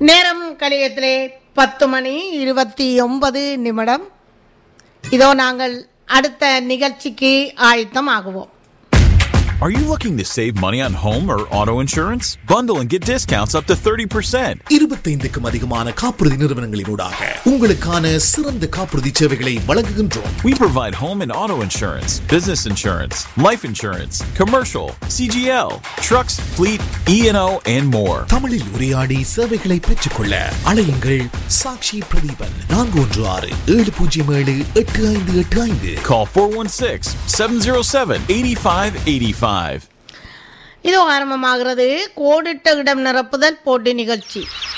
நேரம் கலியத்திலே பத்து மணி இருபத்தி ஒன்பது நிமிடம் இதோ நாங்கள் அடுத்த நிகழ்ச்சிக்கு ஆயத்தம் ஆகுவோம் Are you looking to save money on home or auto insurance? Bundle and get discounts up to 30%. இருபத்தைந்துக்கும் அதிகமான காப்புறுதி நிறுவனங்களினூடாக உங்களுக்கான சிறந்த காப்புறுதி சேவைகளை வழங்குகின்றோம் We provide home and auto insurance, business insurance, life insurance, commercial, CGL, trucks, fleet, E&O, and more. தமிழில் உரையாடி சேவைகளை பெற்றுக்கொள்ள அழையுங்கள் சாட்சி பிரதீபன் நான்கு ஒன்று ஆறு ஏழு பூஜ்ஜியம் ஏழு எட்டு ஐந்து எட்டு ஐந்து Call 416-707-8585. இதோ ஆரம்பமாகிறது கோடிட்ட இடம் நிரப்புதல் போட்டி நிகழ்ச்சி